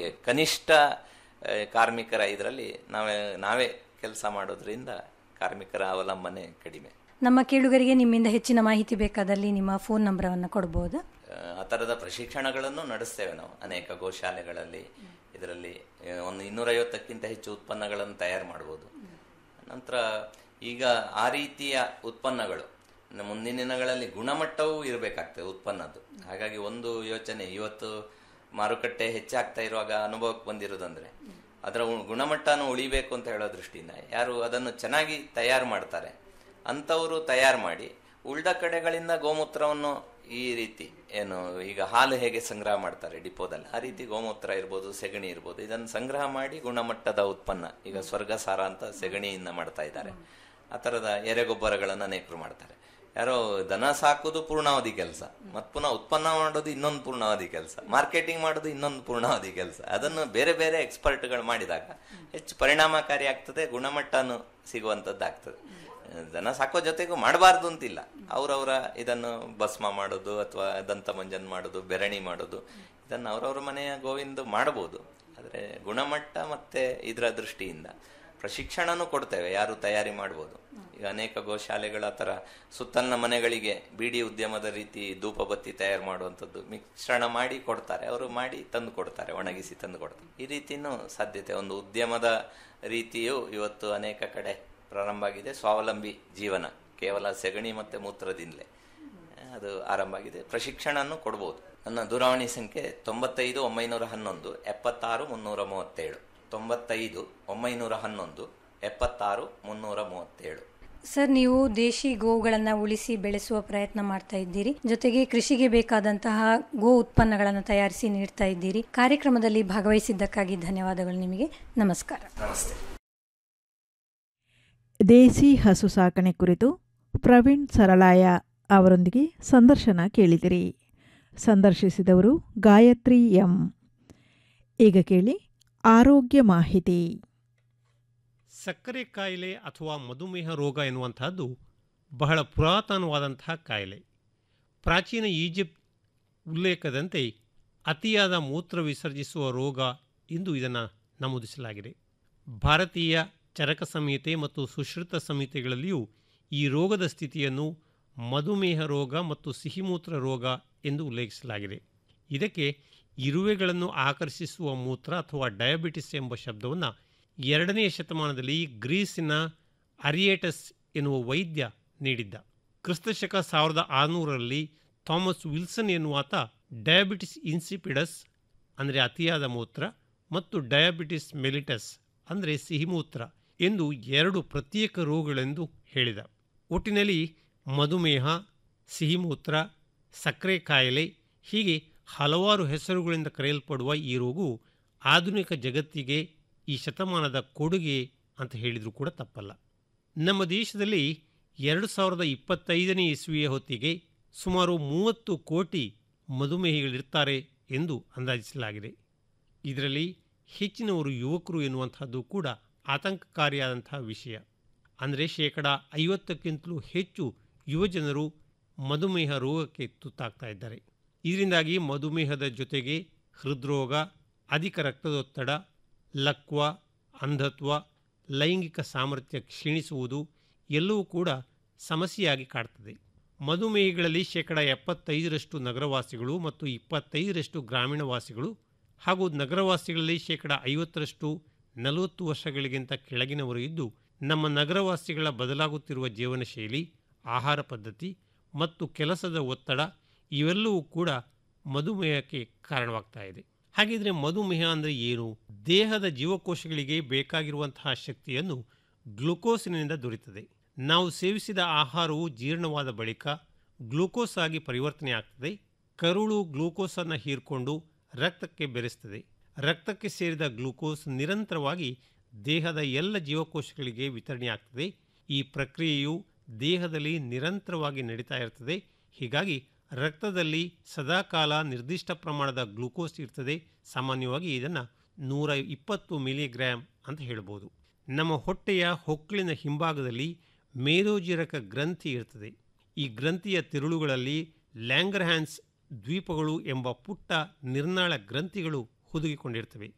ಕನಿಷ್ಠ ಆ, ಕಾರ್ಮಿಕರ ಇದರಲ್ಲಿ ನಾವೇ ನಾವೇ ಕೆಲಸ ಮಾಡೋದ್ರಿಂದ ಕಾರ್ಮಿಕರ ಅವಲಂಬನೆ ಕಡಿಮೆ ನಮ್ಮ ಕೇಳುಗರಿಗೆ ನಿಮ್ಮಿಂದ ಹೆಚ್ಚಿನ ಮಾಹಿತಿ ಬೇಕಾದಲ್ಲಿ ನಿಮ್ಮ ಫೋನ್ ನಂಬರವನ್ನು ಕೊಡಬಹುದಾ ಆ, ಆ ಥರದ ಪ್ರಶಿಕ್ಷಣಗಳನ್ನು ನಡೆಸ್ತೇವೆ ನಾವು ಅನೇಕ ಗೋಶಾಲೆಗಳಲ್ಲಿ ಇದರಲ್ಲಿ ಆ, ಒಂದು ಇನ್ನೂರೈವತ್ತಕ್ಕಿಂತ ಹೆಚ್ಚು ಉತ್ಪನ್ನಗಳನ್ನು ತಯಾರು ಮಾಡ್ಬೋದು ನಂತರ ಈಗ ಆ ರೀತಿಯ ಉತ್ಪನ್ನಗಳು ಇನ್ನು ಮುಂದಿನ ದಿನಗಳಲ್ಲಿ ಗುಣಮಟ್ಟವೂ ಇರಬೇಕಾಗ್ತದೆ ಉತ್ಪನ್ನದ್ದು ಹಾಗಾಗಿ ಒಂದು ಯೋಚನೆ ಇವತ್ತು ಮಾರುಕಟ್ಟೆ ಹೆಚ್ಚಾಗ್ತಾ ಇರುವಾಗ ಅನುಭವಕ್ಕೆ ಬಂದಿರೋದಂದ್ರೆ ಅದರ ಉ- ಗುಣಮಟ್ಟನ ಉಳಿಬೇಕು ಅಂತ ಹೇಳೋ ದೃಷ್ಟಿಯಿಂದ ಯಾರು ಅದನ್ನು ಚೆನ್ನಾಗಿ ತಯಾರು ಮಾಡ್ತಾರೆ ಅಂಥವರು ತಯಾರು ಮಾಡಿ ಉಳ್ದ ಕಡೆಗಳಿಂದ ಗೋಮೂತ್ರವನ್ನು ಈ ರೀತಿ ಏನು ಈಗ ಹಾಲು ಹೇಗೆ ಸಂಗ್ರಹ ಮಾಡ್ತಾರೆ ಡಿಪೋದಲ್ಲಿ ಆ ರೀತಿ ಗೋಮೂತ್ರ ಇರ್ಬೋದು ಸೆಗಣಿ ಇರ್ಬೋದು ಇದನ್ನು ಸಂಗ್ರಹ ಮಾಡಿ ಗುಣಮಟ್ಟದ ಉತ್ಪನ್ನ ಈಗ ಸ್ವರ್ಗಸಾರ ಅಂತ ಸೆಗಣಿಯಿಂದ ಮಾಡ್ತಾ ಇದ್ದಾರೆ ಆ ಥರದ ಎರೆಗೊಬ್ಬರಗಳನ್ನು ಅನೇಕರು ಮಾಡ್ತಾರೆ ಯಾರೋ ದನ ಸಾಕೋದು ಪೂರ್ಣಾವಧಿ ಕೆಲಸ ಮತ್ತು ಪುನಃ ಉತ್ಪನ್ನ ಮಾಡೋದು ಇನ್ನೊಂದು ಪೂರ್ಣಾವಧಿ ಕೆಲಸ ಮಾರ್ಕೆಟಿಂಗ್ ಮಾಡೋದು ಇನ್ನೊಂದು ಪೂರ್ಣಾವಧಿ ಕೆಲಸ ಅದನ್ನು ಬೇರೆ ಬೇರೆ ಎಕ್ಸ್ಪರ್ಟ್ಗಳು ಮಾಡಿದಾಗ ಹೆಚ್ಚು ಪರಿಣಾಮಕಾರಿ ಆಗ್ತದೆ ಗುಣಮಟ್ಟನು ಸಿಗುವಂಥದ್ದಾಗ್ತದೆ ದನ ಸಾಕೋ ಜೊತೆಗೂ ಮಾಡಬಾರ್ದು ಅಂತಿಲ್ಲ ಅವರವರ ಇದನ್ನು ಭಸ್ಮ ಮಾಡೋದು ಅಥವಾ ದಂತ ಮಂಜನ್ ಮಾಡೋದು ಬೆರಣಿ ಮಾಡೋದು ಇದನ್ನು ಅವರವರ ಮನೆಯ ಗೋವಿಂದ ಮಾಡಬಹುದು ಆದರೆ ಗುಣಮಟ್ಟ ಮತ್ತೆ ಇದರ ದೃಷ್ಟಿಯಿಂದ ಪ್ರಶಿಕ್ಷಣನೂ ಕೊಡ್ತೇವೆ ಯಾರು ತಯಾರಿ ಮಾಡ್ಬೋದು ಈಗ ಅನೇಕ ಗೋಶಾಲೆಗಳ ಥರ ಸುತ್ತಲಿನ ಮನೆಗಳಿಗೆ ಬೀಡಿ ಉದ್ಯಮದ ರೀತಿ ಧೂಪ ಬತ್ತಿ ತಯಾರು ಮಾಡುವಂಥದ್ದು ಮಿಶ್ರಣ ಮಾಡಿ ಕೊಡ್ತಾರೆ ಅವರು ಮಾಡಿ ತಂದು ಕೊಡ್ತಾರೆ ಒಣಗಿಸಿ ತಂದು ಕೊಡ್ತಾರೆ ಈ ರೀತಿನೂ ಸಾಧ್ಯತೆ ಒಂದು ಉದ್ಯಮದ ರೀತಿಯು ಇವತ್ತು ಅನೇಕ ಕಡೆ ಪ್ರಾರಂಭ ಆಗಿದೆ ಸ್ವಾವಲಂಬಿ ಜೀವನ ಕೇವಲ ಸೆಗಣಿ ಮತ್ತು ಮೂತ್ರದಿಂದಲೇ ಅದು ಆರಂಭ ಆಗಿದೆ ಪ್ರಶಿಕ್ಷಣನೂ ಕೊಡ್ಬೋದು ನನ್ನ ದೂರವಾಣಿ ಸಂಖ್ಯೆ ತೊಂಬತ್ತೈದು ಒಂಬೈನೂರ ಹನ್ನೊಂದು ಎಪ್ಪತ್ತಾರು ಮುನ್ನೂರ ಮೂವತ್ತೇಳು ತೊಂಬತ್ತೈದು ಒಂಬೈನೂರ ಹನ್ನೊಂದು ಎಪ್ಪತ್ತಾರು ಮುನ್ನೂರ ಮೂವತ್ತೇಳು ಸರ್ ನೀವು ದೇಶಿ ಗೋವುಗಳನ್ನು ಉಳಿಸಿ ಬೆಳೆಸುವ ಪ್ರಯತ್ನ ಮಾಡ್ತಾ ಇದ್ದೀರಿ ಜೊತೆಗೆ ಕೃಷಿಗೆ ಬೇಕಾದಂತಹ ಗೋ ಉತ್ಪನ್ನಗಳನ್ನು ತಯಾರಿಸಿ ನೀಡ್ತಾ ಇದ್ದೀರಿ ಕಾರ್ಯಕ್ರಮದಲ್ಲಿ ಭಾಗವಹಿಸಿದ್ದಕ್ಕಾಗಿ ಧನ್ಯವಾದಗಳು ನಿಮಗೆ ನಮಸ್ಕಾರ ನಮಸ್ತೆ ದೇಸಿ ಹಸು ಸಾಕಣೆ ಕುರಿತು ಪ್ರವೀಣ್ ಸರಳಾಯ ಅವರೊಂದಿಗೆ ಸಂದರ್ಶನ ಕೇಳಿದಿರಿ ಸಂದರ್ಶಿಸಿದವರು ಗಾಯತ್ರಿ ಎಂ ಈಗ ಕೇಳಿ ಆರೋಗ್ಯ ಮಾಹಿತಿ ಸಕ್ಕರೆ ಕಾಯಿಲೆ ಅಥವಾ ಮಧುಮೇಹ ರೋಗ ಎನ್ನುವಂತಹದ್ದು ಬಹಳ ಪುರಾತನವಾದಂತಹ ಕಾಯಿಲೆ ಪ್ರಾಚೀನ ಈಜಿಪ್ಟ್ ಉಲ್ಲೇಖದಂತೆ ಅತಿಯಾದ ಮೂತ್ರ ವಿಸರ್ಜಿಸುವ ರೋಗ ಎಂದು ಇದನ್ನು ನಮೂದಿಸಲಾಗಿದೆ ಭಾರತೀಯ ಚರಕ ಸಂಹಿತೆ ಮತ್ತು ಸುಶ್ರುತ ಸಂಹಿತೆಗಳಲ್ಲಿಯೂ ಈ ರೋಗದ ಸ್ಥಿತಿಯನ್ನು ಮಧುಮೇಹ ರೋಗ ಮತ್ತು ಸಿಹಿಮೂತ್ರ ರೋಗ ಎಂದು ಉಲ್ಲೇಖಿಸಲಾಗಿದೆ ಇದಕ್ಕೆ ಇರುವೆಗಳನ್ನು ಆಕರ್ಷಿಸುವ ಮೂತ್ರ ಅಥವಾ ಡಯಾಬಿಟಿಸ್ ಎಂಬ ಶಬ್ದವನ್ನು ಎರಡನೆಯ ಶತಮಾನದಲ್ಲಿ ಗ್ರೀಸಿನ ಅರಿಯೇಟಸ್ ಎನ್ನುವ ವೈದ್ಯ ನೀಡಿದ್ದ ಕ್ರಿಸ್ತಶಕ ಸಾವಿರದ ಆರುನೂರರಲ್ಲಿ ಥಾಮಸ್ ವಿಲ್ಸನ್ ಎನ್ನುವಾತ ಡಯಾಬಿಟಿಸ್ ಇನ್ಸಿಪಿಡಸ್ ಅಂದರೆ ಅತಿಯಾದ ಮೂತ್ರ ಮತ್ತು ಡಯಾಬಿಟಿಸ್ ಮೆಲಿಟಸ್ ಅಂದರೆ ಸಿಹಿಮೂತ್ರ ಎಂದು ಎರಡು ಪ್ರತ್ಯೇಕ ರೋಗಗಳೆಂದು ಹೇಳಿದ ಒಟ್ಟಿನಲ್ಲಿ ಮಧುಮೇಹ ಸಿಹಿಮೂತ್ರ ಸಕ್ಕರೆ ಕಾಯಿಲೆ ಹೀಗೆ ಹಲವಾರು ಹೆಸರುಗಳಿಂದ ಕರೆಯಲ್ಪಡುವ ಈ ರೋಗವು ಆಧುನಿಕ ಜಗತ್ತಿಗೆ ಈ ಶತಮಾನದ ಕೊಡುಗೆ ಅಂತ ಹೇಳಿದರೂ ಕೂಡ ತಪ್ಪಲ್ಲ ನಮ್ಮ ದೇಶದಲ್ಲಿ ಎರಡು ಸಾವಿರದ ಇಪ್ಪತ್ತೈದನೇ ಇಸ್ವಿಯ ಹೊತ್ತಿಗೆ ಸುಮಾರು ಮೂವತ್ತು ಕೋಟಿ ಮಧುಮೇಹಿಗಳಿರ್ತಾರೆ ಎಂದು ಅಂದಾಜಿಸಲಾಗಿದೆ ಇದರಲ್ಲಿ ಹೆಚ್ಚಿನವರು ಯುವಕರು ಎನ್ನುವಂಥದ್ದು ಕೂಡ ಆತಂಕಕಾರಿಯಾದಂತಹ ವಿಷಯ ಅಂದರೆ ಶೇಕಡ ಐವತ್ತಕ್ಕಿಂತಲೂ ಹೆಚ್ಚು ಯುವಜನರು ಮಧುಮೇಹ ರೋಗಕ್ಕೆ ತುತ್ತಾಗ್ತಾ ಇದ್ದಾರೆ ಇದರಿಂದಾಗಿ ಮಧುಮೇಹದ ಜೊತೆಗೆ ಹೃದ್ರೋಗ ಅಧಿಕ ರಕ್ತದೊತ್ತಡ ಲಕ್ವ ಅಂಧತ್ವ ಲೈಂಗಿಕ ಸಾಮರ್ಥ್ಯ ಕ್ಷೀಣಿಸುವುದು ಎಲ್ಲವೂ ಕೂಡ ಸಮಸ್ಯೆಯಾಗಿ ಕಾಡ್ತದೆ ಮಧುಮೇಹಿಗಳಲ್ಲಿ ಶೇಕಡ ಎಪ್ಪತ್ತೈದರಷ್ಟು ನಗರವಾಸಿಗಳು ಮತ್ತು ಇಪ್ಪತ್ತೈದರಷ್ಟು ಗ್ರಾಮೀಣ ವಾಸಿಗಳು ಹಾಗೂ ನಗರವಾಸಿಗಳಲ್ಲಿ ಶೇಕಡ ಐವತ್ತರಷ್ಟು ನಲವತ್ತು ವರ್ಷಗಳಿಗಿಂತ ಕೆಳಗಿನವರು ಇದ್ದು ನಮ್ಮ ನಗರವಾಸಿಗಳ ಬದಲಾಗುತ್ತಿರುವ ಜೀವನ ಶೈಲಿ ಆಹಾರ ಪದ್ಧತಿ ಮತ್ತು ಕೆಲಸದ ಒತ್ತಡ ಇವೆಲ್ಲವೂ ಕೂಡ ಮಧುಮೇಹಕ್ಕೆ ಕಾರಣವಾಗ್ತಾ ಇದೆ ಹಾಗಿದ್ರೆ ಮಧುಮೇಹ ಅಂದರೆ ಏನು ದೇಹದ ಜೀವಕೋಶಗಳಿಗೆ ಬೇಕಾಗಿರುವಂತಹ ಶಕ್ತಿಯನ್ನು ಗ್ಲುಕೋಸಿನಿಂದ ದೊರೆಯುತ್ತದೆ ನಾವು ಸೇವಿಸಿದ ಆಹಾರವು ಜೀರ್ಣವಾದ ಬಳಿಕ ಗ್ಲೂಕೋಸ್ ಆಗಿ ಪರಿವರ್ತನೆ ಆಗ್ತದೆ ಕರುಳು ಗ್ಲೂಕೋಸನ್ನು ಹೀರ್ಕೊಂಡು ರಕ್ತಕ್ಕೆ ಬೆರೆಸ್ತದೆ ರಕ್ತಕ್ಕೆ ಸೇರಿದ ಗ್ಲೂಕೋಸ್ ನಿರಂತರವಾಗಿ ದೇಹದ ಎಲ್ಲ ಜೀವಕೋಶಗಳಿಗೆ ವಿತರಣೆ ಆಗ್ತದೆ ಈ ಪ್ರಕ್ರಿಯೆಯು ದೇಹದಲ್ಲಿ ನಿರಂತರವಾಗಿ ನಡೀತಾ ಇರ್ತದೆ ಹೀಗಾಗಿ ರಕ್ತದಲ್ಲಿ ಸದಾಕಾಲ ನಿರ್ದಿಷ್ಟ ಪ್ರಮಾಣದ ಗ್ಲೂಕೋಸ್ ಇರ್ತದೆ ಸಾಮಾನ್ಯವಾಗಿ ಇದನ್ನು ನೂರ ಇಪ್ಪತ್ತು ಮಿಲಿಗ್ರಾಮ್ ಅಂತ ಹೇಳ್ಬೋದು ನಮ್ಮ ಹೊಟ್ಟೆಯ ಹೊಕ್ಕಳಿನ ಹಿಂಭಾಗದಲ್ಲಿ ಮೇದೋಜಿರಕ ಗ್ರಂಥಿ ಇರ್ತದೆ ಈ ಗ್ರಂಥಿಯ ತಿರುಳುಗಳಲ್ಲಿ ಲ್ಯಾಂಗರ್ಹ್ಯಾನ್ಸ್ ದ್ವೀಪಗಳು ಎಂಬ ಪುಟ್ಟ ನಿರ್ನಾಳ ಗ್ರಂಥಿಗಳು ಹುದುಗಿಕೊಂಡಿರ್ತವೆ